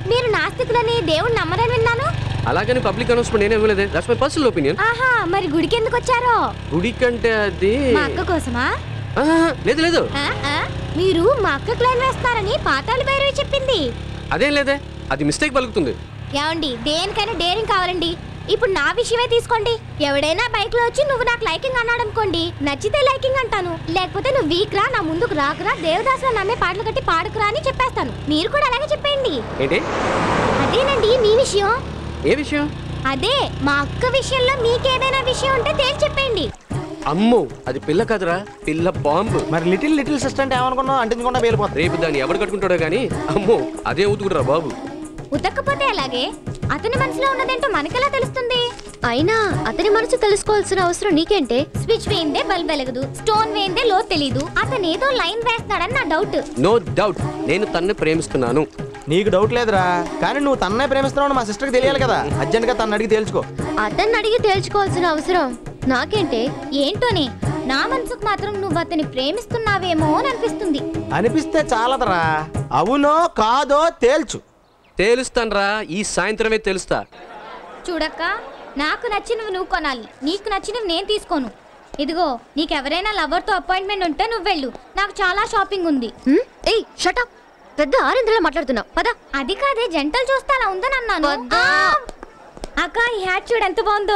మీరు నాస్తికులని దేవుడు నమ్మరని విన్నాను అలాగని పబ్లిక్ అనౌన్స్మెంట్ నేనే ఇవ్వలేదే దట్స్ మై పర్సనల్ ఒపీనియన్ ఆహా మరి గుడికి ఎందుకు వచ్చారో గుడి కంటే అది మా అక్క కోసమా ఆహా, లేదు లేదు ఆ, ఆ, మీరు మా అక్క క్లైన్ వేస్తారని పాతాళ భైరవి చెప్పింది అదేం లేదే అది మిస్టేక్ పలుకుతుంది ఏమండి దేనికైనా డేరింగ్ కావాలండి ఇప్పుడు నా విషయమే తీసుకోండి ఎవడైనా బైక్ లో వచ్చి నువ్వు నాకు లైకింగ్ అన్నాడు అనుకోండి నచ్చితే లైకింగ్ అంటాను లేకపోతే నువ్వు వీక్ రా నా ముందుకు రాకురా దేవదాసులో నమ్మే పాటలు కట్టి పాడుకురా అని చెప్పేస్తాను మీరు కూడా అలాగే చెప్పండి ఏంటి అదేనండి మీ విషయం ఏ విషయం అదే మా అక్క విషయంలో మీకేదైనా విషయం ఉంటే తేల్చి చెప్పండి అమ్మో అది పిల్ల కదరా పిల్ల బాంబు మరి లిటిల్ లిటిల్ సిస్టర్ అంటే ఏమనుకున్నావు అంటించకుండా వెళ్ళిపోతుంది రేపు దాన్ని ఎవడు కట్టుకుంటాడో గానీ అమ్మో అదే ఊతుకురా బాబు ఉతక్కపోతే అలాగే అతని మనసులో ఉన్నదేంటో మనకెలా తెలుస్తుంది అయినా అతని మనసు తెలుసుకోవాల్సిన అవసరం నీకేంటే స్విచ్ వేయిందే బల్బ్ వెలగదు స్టోన్ వేయిందే లో తెలీదు అతను ఏదో లైన్ వేస్తున్నాడని నా డౌట్ నో డౌట్ నేను తన్ను ప్రేమిస్తున్నాను నీకు డౌట్ లేదురా కానీ నువ్వు తన్నే ప్రేమిస్తున్నావు మా సిస్టర్కి తెలియాలి కదా అర్జెంట్గా తను అడిగి తేల్చుకో అతన్ని అడిగి తేల్చుకోవాల్సిన అవసరం నాకేంటే ఏంటోనే నా మనసుకు మాత్రం నువ్వు అతని ప్రేమిస్తున్నావేమో అని అనిపిస్తుంది అనిపిస్తే చాలదరా అవునో కాదో తేల్చు తేలుస్తాన్రా ఈ సాయంత్రమే తెలుస్తా చూడక్క నాకు నచ్చినవి నువ్వు కొనాలి నీకు నచ్చినవి నేను తీసుకోను ఇదిగో నీకెవరైనా లవర్తో అపాయింట్మెంట్ ఉంటే నువ్వు వెళ్ళు నాకు చాలా షాపింగ్ ఉంది హ్మ్? ఏయ్ షటప్ పెద్ద ఆరింద్రలా మాట్లాడుతున్నావు పద అది కాదే జంటలు చూస్తే అలా ఉందని అన్నాను వద్దు. ఆ! అక్క ఈ హ్యాట్ చూడు ఎంత బాగుందో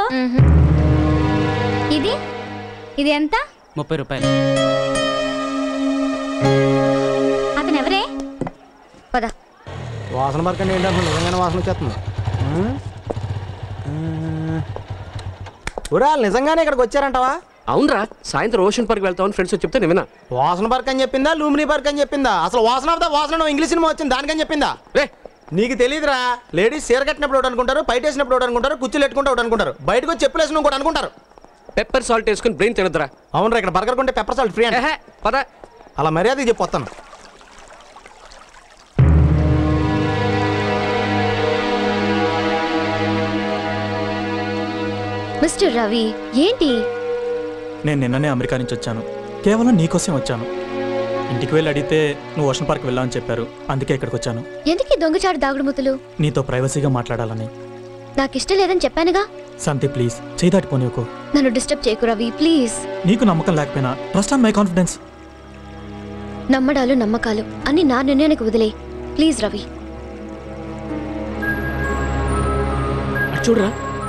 ఇది ఇది ఎంత ముప్పై రూపాయలు అతను ఎవరే పద వాసన పరకండి ఏంటంటే నిజంగానే వాసన వచ్చేస్తుంది ఉమ్. ఉమ్. ఊరా వాళ్ళు నిజంగానే ఇక్కడికి వచ్చారంటావా అవునరా సాయంత్రం ఓషన్ పార్క్ వెళ్తామని ఫ్రెండ్స్ చెప్తే నేను విన్నా వాసన పర్క్ అని చెప్పిందా లూమినీ పర్క్ అని చెప్పిందా అసలు వాసన అవుతా వాసన ఇంగ్లీష్ సినిమా వచ్చింది దానికని చెప్పిందా రే నీకు తెలియదురా లేడీస్ చీర కట్టినప్పుడు ఒకటి అనుకుంటారు పైట వేసినప్పుడు ఒకటి అనుకుంటారు కుర్చీలు ఎట్టుకుంటే ఒకటి అనుకుంటారు బయటకు వచ్చి చెప్పులు వేసిన ఇంకోటి అనుకుంటారు పెప్పర్ సాల్ట్ వేసుకుని బ్రెయిన్ తినద్దురా అవునరా ఇక్కడ బర్గర్ కొంటే పెప్పర్ సాల్ట్ ఫ్రీ అంటే ఏహే, పద అలా మర్యాద చెప్పొస్తాను మిస్టర్ రవి ఏంటి నేను నిన్ననే అమెరికా నుంచి వచ్చాను కేవలం నీకోసం వచ్చాను ఇంటికి వెళ్ళి అడిగితే నువ్వు ఓషన్ పార్క్ వెళ్ళావని చెప్పారు అందుకే ఇక్కడికి వచ్చాను ఎందుకు ఈ దొంగచాటు దాగుడుమూతలు నీతో ప్రైవసీగా మాట్లాడాలని నాకు ఇష్టం లేదని చెప్పానుగా శాంతి ప్లీజ్ చేయి దాటిపోనివ్వకు నన్ను డిస్టర్బ్ చేయకు రవి ప్లీజ్ నీకు నమ్మకం లేకపోయినా ట్రస్ట్ ఆన్ మై కాన్ఫిడెన్స్ నమ్మడాలు నమ్మకాలు అన్ని నా నిర్ణయానికి వదిలే ప్లీజ్ రవి అటు చూడరా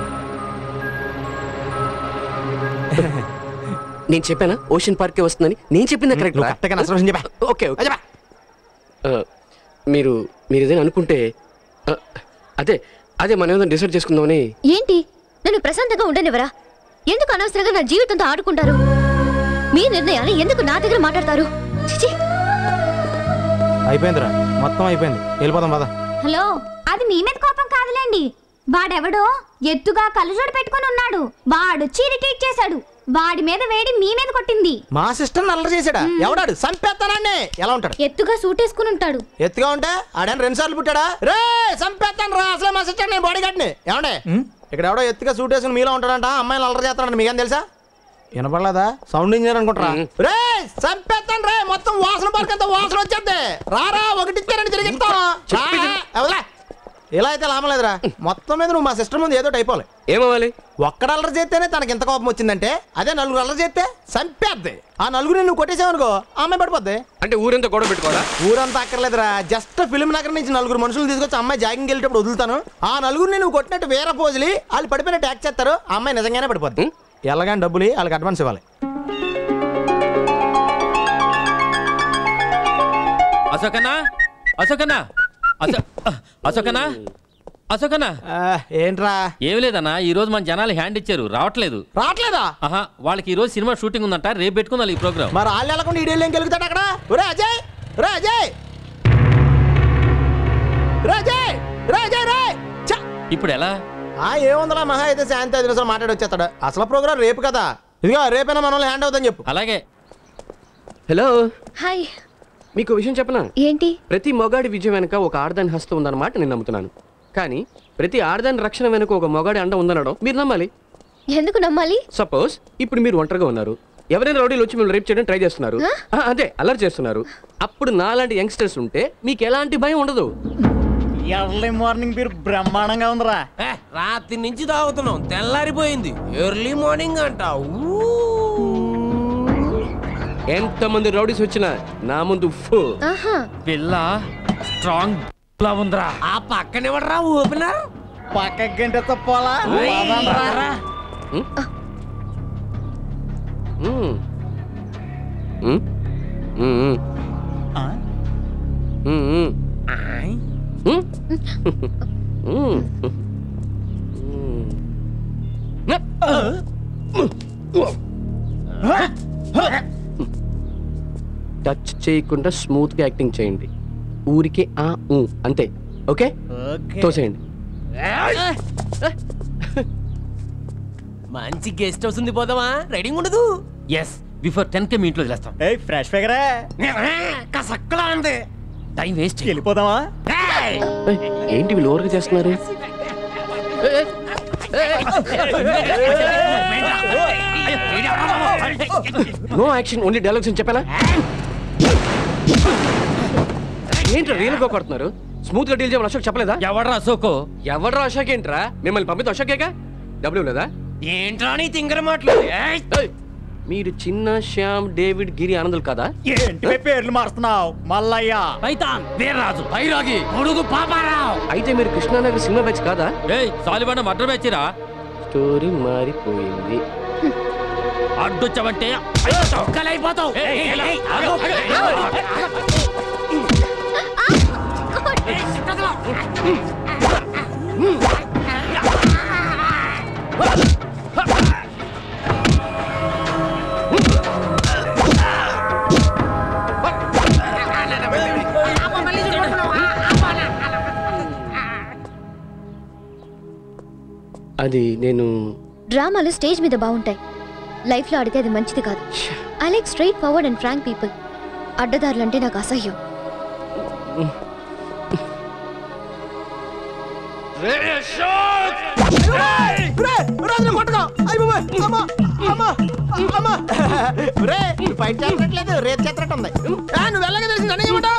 నేను చెప్పానా ఓషన్ పార్కే వస్తుందని నేను చెప్పింది కరెక్ట్ నువ్వు కరెక్ట్గా నష్టం చెప్పా ఓకే ఓకే ఆ, మీరు మీరు ఏదైనా అనుకుంటే ఆ, అదే అదే మనం ఏదైనా డిసైడ్ చేసుకుందామని ఏంటి నన్ను ప్రశాంతంగా ఉండనివరా ఎందుకు అనవసరంగా నా జీవితంతో ఆడుకుంటారు మీ నిర్ణయాలు ఎందుకు నా దగ్గర మాట్లాడతారు చిచి అయిపోయిందిరా మొత్తం అయిపోయింది వెళ్ళిపోదాం పద హలో అది మీ మీద కోపం కాదులేండి వాడెవడో ఎత్తుగా కళ్ళజోడు పెట్టుకొని ఉన్నాడు వాడొచ్చి ఇరిటేట్ చేశాడు వాడి మీద వేడి మీ మీద కొట్టింది మా సిస్టర్ అల్లరి చేశాడా ఎవడాడు సంపేస్తానండి ఎలా ఉంటాడు ఎత్తుగా సూటేసుకుని ఉంటాడు ఎత్తుగా ఉంటే ఆడని రెండు సార్లు పుట్టాడా రే సంపేస్తాను రా అసలే మా సిస్టర్ నేను బాడీ గార్డ్ని ఏమండే ఇక్కడ ఎవడో ఎత్తుగా సూట్ వేసుకుని మీలో ఉంటాడంట అమ్మాయిలు అల్లరి చేస్తాడంట మీకేం తెలుసా వినపడలేదా సౌండ్ ఇంజనీర్ అనుకుంటారా రే సంపేస్తాను రే మొత్తం వాసన పార్క్ అంతా వాసన వచ్చేద్ది రారా ఒకటి ఇచ్చారని తిరిగిస్తాం వదలా ఇలా అయితే లాభలేదురా మొత్తం మీద నువ్వు మా సిస్టర్ ముందు ఏదో అయిపోవాలి ఏమవ్వాలి ఒక్కడ అల్లరి చేస్తేనే తనకి ఎంత కోపం వచ్చిందంటే అదే నలుగురు అల్లరి చేస్తే చంపేద్ది ఆ నలుగురిని నువ్వు కొట్టేసావనుకో ఆ అమ్మాయి పడిపోద్ది అంటే ఊరంతా గొడవ పెట్టుకోవాలా ఊరంతా అక్కర్లేదురా జస్ట్ ఫిల్మ్ నగర్ నుంచి నలుగురు మనుషులు తీసుకొచ్చి అమ్మాయి జాగింగ్ వెళ్ళేటప్పుడు వదులుతాను ఆ నలుగురిని నువ్వు కొట్టినట్టు వేరే పోజులి వాళ్ళు పడిపోయిన ట్యాక్ చేస్తారు ఆ అమ్మాయి నిజంగానే పడిపోద్ది ఎలాగని డబ్బులు వాళ్ళకి అడ్వాన్స్ ఇవ్వాలి అశోకన్నా అశోకన్నా అశో అశోకన్నా అశోకన్నా ఆ, ఏంట్రా ఏమి లేదన్నా ఈ రోజు మన జనాలు హ్యాండ్ ఇచ్చారు రావట్లేదు రావట్లేదా ఆహా వాళ్ళకి ఈ రోజు సినిమా షూటింగ్ ఉందంట రేపు పెట్టుకుందాం ఈ ప్రోగ్రామ్ మరి వాళ్ళు వెళ్ళకుండా ఈడేళ్ళు ఏం గెలుగుతాడు అక్కడ ఒరే అజయ్ రే అజయ్ రే అజయ్ రే అజయ్ రే ఛ! ఇప్పుడు ఎలా ఆ ఏముందలా మహా అయితే శాంతి ఐదు నిమిషాలు మాట్లాడి వచ్చేస్తాడు అసలు ప్రోగ్రామ్ రేపు కదా ఇదిగో రేపైనా మన వాళ్ళు హ్యాండ్ అవుతుందని చెప్పు అలాగే హలో హాయ్ మీకు విషయం చెప్పనా ఏంటి ప్రతి మొగాడి విజయం వెనుక ఒక ఆడదాని హస్తం ఉందన్నమాట నేను నమ్ముతున్నాను కానీ ప్రతి ఆడదాని రక్షణ వెనుక ఒక మొగాడి అండ ఉందనడం మీరు నమ్మాలి ఎందుకు నమ్మాలి సపోజ్ ఇప్పుడు మీరు ఒంటరిగా ఉన్నారు ఎవరైనా రౌడీలు వచ్చి మిమ్మల్ని రేప్ చేయడం ట్రై చేస్తున్నారు ఆ, అదే అలర్ట్ చేస్తున్నారు అప్పుడు నాలాంటి యంగ్స్టర్స్ ఉంటే మీకు ఎలాంటి భయం ఉండదు ఎర్లీ మార్నింగ్ మీరు బ్రహ్మాండంగా ఉందిరా ఏ, రాత్రి నుంచి తాగుతున్నాం తెల్లారిపోయింది ఎర్లీ మార్నింగ్ అంట ఊ. ఎంతమంది రౌడీస్ వచ్చినా నా ముందు ఫు ఆహా పిల్ల స్ట్రాంగ్ లా ఉందిరా ఆ పక్కన ఎవడరా ఓపెనర్ పక్క గంట తప్పాలా పదండ్రా. మ్మ్. మ్మ్? మ్మ్, మ్మ్. ఆ? మ్మ్, మ్మ్. మ్మ్? మ్మ్. టచ్ చేయకుండా స్మూత్ గా యాక్టింగ్ చేయండి ఊరికే ఆ ఊ అంతే ఓకే ఓకే తోసేయండి మంచి గెస్ట్ హౌస్ ఉంది పోదామా రైడింగ్ ఉండదు ఎస్ బిఫోర్ టెన్ కే మీ ఇంట్లో వదిలేస్తాం ఏయ్ ఫ్రెష్ ఫిగరే కసక్కలా ఉంది టైం వేస్ట్ వెళ్ళిపోదామా ఏయ్, ఏంటి వీళ్ళు ఓవర్గా చేస్తున్నారు నో యాక్షన్ ఓన్లీ డైలాగ్స్ అని చెప్పానా ఏంట్రా రియల్ గా కొడుతున్నారు స్మూత్ గా డీల్ చేయమని అశోక్ చెప్పలేదా ఎవడరా అశోకో ఎవడ్రా అశోక్ ఏంట్రా మిమ్మల్ని పంపితే అశోకేగా డబ్బులు లేదా ఏంట్రా నీ తింగర మాటలు ఏయ్! ఏయ్, మీరు చిన్న శ్యామ్ డేవిడ్ గిరి ఆనందులు కదా ఏంటి బే పేర్లు మారుస్తున్నావు మల్లయ్య పైతాన్ వీర్రాజు బైరాగి పొడుగు పాపారావు అయితే మీరు కృష్ణానగర్ సినిమా బ్యాచ్ కాదా ఏయ్ సాలిబాణ మర్డర్ బ్యాచిరా స్టోరీ మారిపోయింది అడ్డొచ్చావంటే ఒక్కలైపోతావు ఏయ్, ఏయ్, ఏయ్, ఆగు, ఆగు. అది నేను డ్రామాలు స్టేజ్ మీద బాగుంటాయి లైఫ్ లో ఆడితే అది మంచిది కాదు I like straightforward and frank people అడ్డదారులంటే నాకు అసహ్యం ఫైట్ చేస్తున్నట్లేదు రేపు చేస్తున్నట్టు ఉంది ఆ, నువ్వు వెళ్ళగా తెలిసింది నన్ను ఏమంటావు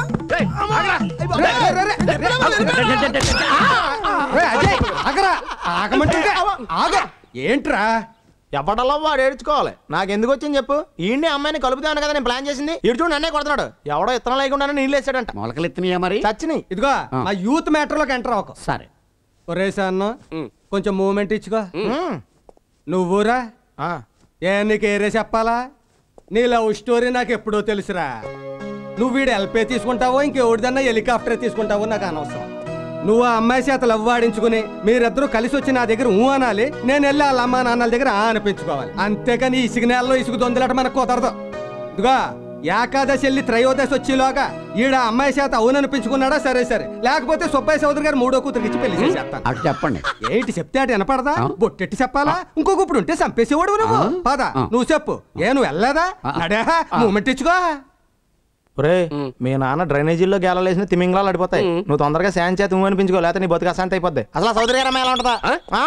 ఏంట్రా ఎవడలో వాడు ఏడ్చుకోవాలి నాకు ఎందుకు వచ్చింది చెప్పు ఈయన్ని అమ్మాయిని కలుపుతాను కదా నేను ప్లాన్ చేసింది ఇటు చూడు నన్నే కొడుతున్నాడు ఎవడో ఇత్తనం లేకుండా నీళ్ళు వేసాడంట మొలకలు ఎత్తినాయా మరి చచ్చినాయి ఇదిగో మా యూత్ మ్యాటర్ లోకి ఎంటర్ అవ్వకు సరే ఒరేసా అన్న ఉమ్. కొంచెం మూమెంట్ ఇచ్చుకో ఉమ్. నువ్వురా ఆ. ఏ నీకు ఏరే చెప్పాలా నీ లవ్ స్టోరీ నాకు ఎప్పుడో తెలుసురా నువ్వు వీడు ఎల్పే తీసుకుంటావో ఇంకెవరిదన్నా హెలికాప్టర్ తీసుకుంటావో నాకు అనవసరం నువ్వు ఆ అమ్మాయి చేత లవ్ ఆడించుకుని మీరిద్దరూ కలిసి వచ్చి నా దగ్గర ఊ అనాలి నేను వెళ్ళి వాళ్ళ అమ్మా నాన్నల దగ్గర ఆ అనిపించుకోవాలి అంతేకాని ఇసుక నేలలో ఇసుక దొందలట మనకు కుదరదు ఇదిగో ఏకాదశి వెళ్ళి త్రయోదశి వచ్చేలోగా ఈడ అమ్మాయి చేత అవును అనిపించుకున్నాడా సరే సరే లేకపోతే సుబ్బయ్య చౌదరి గారు మూడో కూతురికి ఇచ్చి పెళ్లి చేసేస్తాను అటు చెప్పండి ఏంటి చెప్తే అటు వినపడదా ఆ. బొట్టెట్టి చెప్పాలా ఇంకొక ఇప్పుడు ఉంటే చంపేసేవాడు నువ్వు ఆ. పద ఆ. నువ్వు చెప్పు ఏ నువ్వు వెళ్ళలేదా ఆ. నడే ఆ. మూమెంట్ ఇచ్చుకో ఒరే ఉమ్. మీ నాన్న డ్రైనేజీల్లో గేలలేసిన తిమింగళాలు అడిపోతాయి ఉమ్. నువ్వు తొందరగా శాన్ చేతి ఊ అనిపించుకో లేకపోతే నీ బతుకు అశాంతి అయిపోద్ది అసలు ఆ సౌదరి గారు అమ్మాయి ఎలా ఉంటుందా ఆ? ఆ.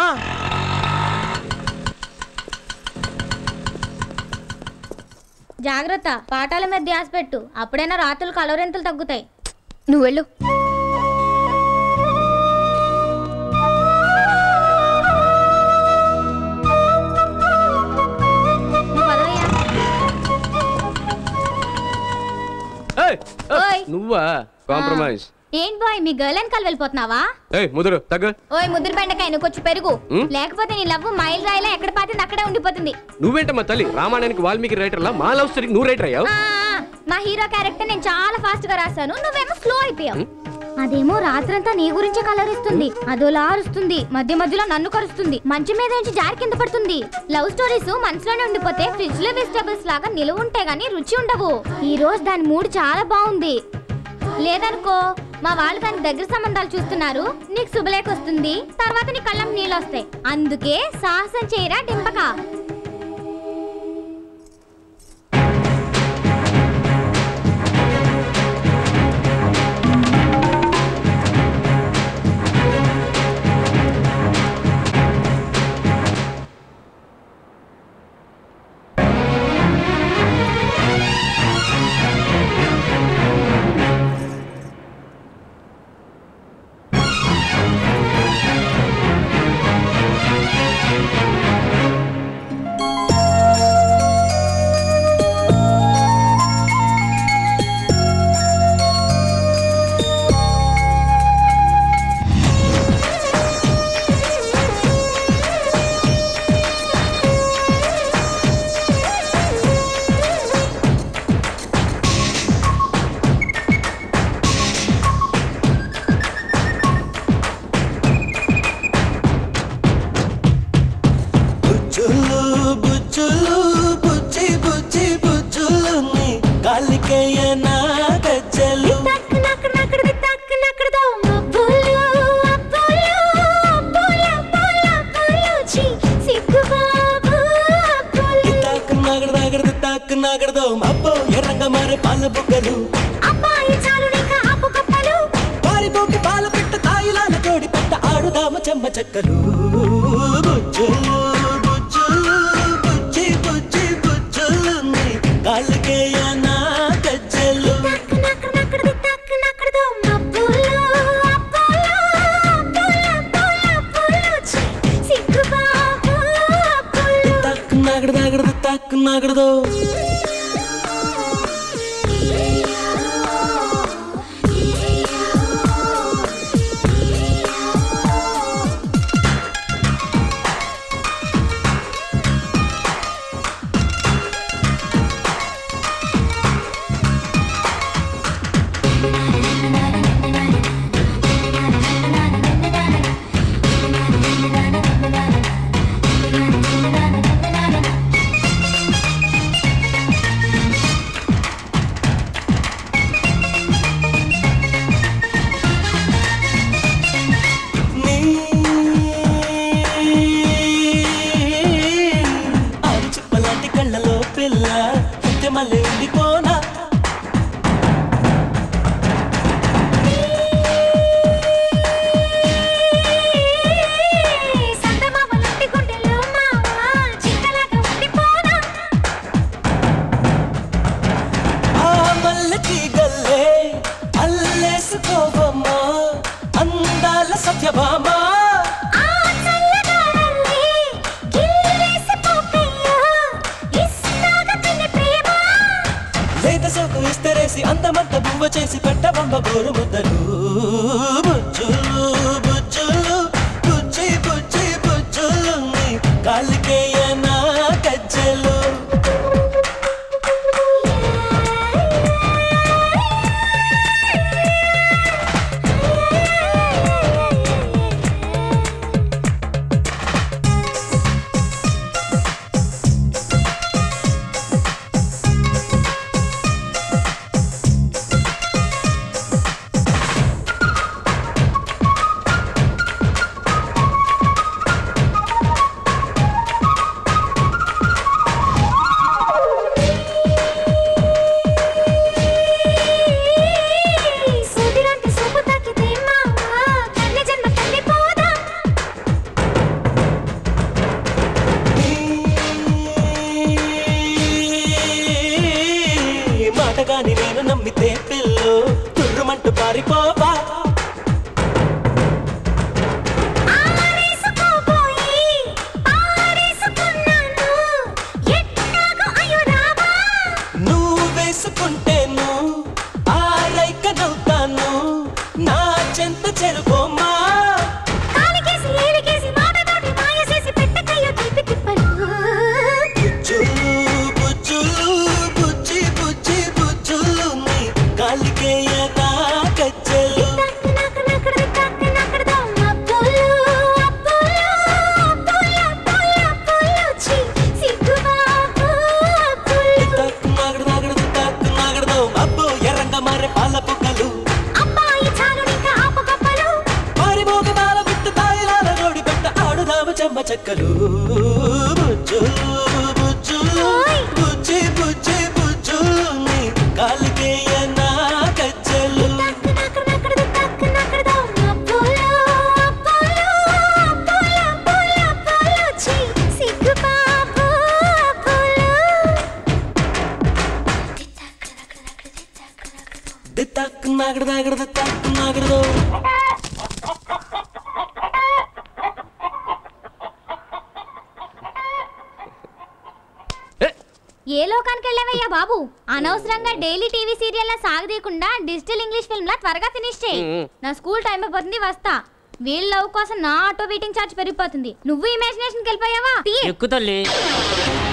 జాగ్రత్త పాఠాల మీద ధ్యాస పెట్టు అప్పుడైనా రాత్రులు కలవరింతలు తగ్గుతాయి నువ్వు వెళ్ళు నువ్వు పదవయ్యా. ఏయ్, ఏయ్, ఓయ్. నువ్వా కాంప్రమైజ్ ఏంటి బాయ్ మీ గర్ల్ వెనకాల వెళ్ళిపోతున్నావా ఏయ్ ముదురు తగ్గ ఓయ్ ముద్దురు బెండకాయ నువ్వు కొంచెం పెరుగు ఉమ్. లేకపోతే నీ లవ్ మైల్ రాయిలా ఎక్కడ పాతింది అక్కడే ఉండిపోతుంది నువ్వేంటమ్మా తల్లి రామాయణానికి వాల్మీకి రైటర్లా మా లవ్ స్టోరీకి నువ్వు రైటర్ అయ్యావు ఆ, ఆ, మా హీరో క్యారెక్టర్ నేను చాలా ఫాస్ట్ గా రాశాను నువ్వేమో స్లో అయిపోయావు అదేమో రాత్రంతా నీ గురించే కలరిస్తుంది అదోలా అరుస్తుంది మధ్య మధ్యలో నన్ను కరుస్తుంది మంచి మీద నుంచి జారి కింద పడుతుంది లవ్ స్టోరీస్ మనసులోనే ఉండిపోతే ఫ్రిడ్జ్ లో వెజిటబుల్స్ లాగా నిలువ ఉంటాయి గానీ రుచి ఉండవు ఈ రోజు దాని మూడ్ చాలా బాగుంది లేదనుకో మా వాళ్ళు దానికి దగ్గర సంబంధాలు చూస్తున్నారు నీకు శుభలేఖ వస్తుంది తర్వాత నీ కళ్ళం నీళ్ళు వస్తాయి అందుకే సాహసం చేయరా డింపక నాగడదో అబ్బో ఎర్రంగా మారే పాల బుగ్గలు అబ్బాయి చాలు నీక ఆపు కప్పలు పారిపోకి పాల పెట్ట తాయిలాల జోడి పెట్ట ఆడుదామ చెమ్మ చెక్కలు బుజ్జులు బుజ్జులు బుజ్జి బుజ్జి బుజ్జులు కాళ్ళకేయ నా గజ్జలు నక్కడు నక్కడు తక్కు నక్కడు అప్పులు అప్పులు అప్పులు అప్పులు అప్పులు ఛీ, సిగ్గు బాబు అప్పులు తక్కు నాగడ నాగడదు తక్కు నాగడదో నీ ఆరు చిప్పలాంటి కళ్ళలో పిల్ల ముత్య మళ్ళీ ఉండిపోనా సందమామలంటి గుండెలో మావా చిక్కలాగా ఉండిపోనా ఆ మల్లకి గల్లే అల్లేసుకోవమ్మా అందాల సత్యభామా ఆ చల్లగాలి గిల్లేసి పోకయ్యా ఇస్తాగా పిన్ని ప్రేమ లేత సోకు ఇస్తరేసి అందమంత బువ్వ చేసి పెట్టబొమ్మ గోరు ముద్దలు బుజ్జులు బుజ్జులు బుజ్జి బుజ్జి బుజ్జులు నీ కాళ్ళకేయ నా గజ్జలు సూదిలాంటి సూపు తాకితే మావా కన్నె జన్మ తల్లిపోదా మాటగాని నేను నమ్మితే పిల్లు తుర్రుమంటూ పారిపోవా ఆరేసుకోబోయి ఆరేసుకున్నాను ఎట్టాగో అయ్యో రామా నువ్వు వేసుకుంటేను ఆరైకనవుతాను నా చెంత చెరుకోమా కాలికేసి ఏలికేసి మాట తోటి మాయ చేసి పెట్టకయ్యో తీపి తిప్పలు బుజ్జులు బుజ్జులు బుజ్జి బుజ్జి బుజ్జులు నీ కాలికేయ నా గజ్జలు నక్కు నక్కు నక్కడు తక్కు నక్కడు అప్పులు అప్పులు అప్పులు అప్పులు అప్పులు ఛీ, సిగ్గు బాబు అప్పులు తక్కు నాగడు నాగడు తక్కు నాగడదు అబ్బో ఎర్రంగా మారే పాల పుక్కలు అమ్మాయి చాలు నీక ఆపు కప్పలు పారిపోక బాల బిట్టు తాయిలాల రోడి పెట్ట ఆడుదాము చెమ్మ చెక్కలు బుజ్జులు బుజ్జులు ఓయ్. బుజ్జి బుజ్జి బుజ్జులు నీ కాలికేయ నా గజ్జలు నక్కు నక్కు నక్కడు తక్కు నక్కడు అప్పులు అప్పులు అప్పులు అప్పులు అప్పులు ఛీ, సిగ్గు బాబు అప్పులు తక్కు నాగడు నాగడు తక్కు నాగడదు ఏ లోకానికి వెళ్ళావయ్యా బాబు అనవసరంగా డైలీ టీవీ సీరియల్ సాగదీయకుండా డిజిటల్ ఇంగ్లీష్ ఫిల్మ్ లా త్వరగా ఫినిష్ చేయి నా స్కూల్ టైం అయిపోతుంది వస్తా వీళ్ళ లవ్ కోసం నా ఆటో వెయిటింగ్ ఛార్జ్ పెరిగిపోతుంది నువ్వు ఇమాజినేషన్కి వెళ్ళిపోయావా తీయ్. ఎక్కు తల్లి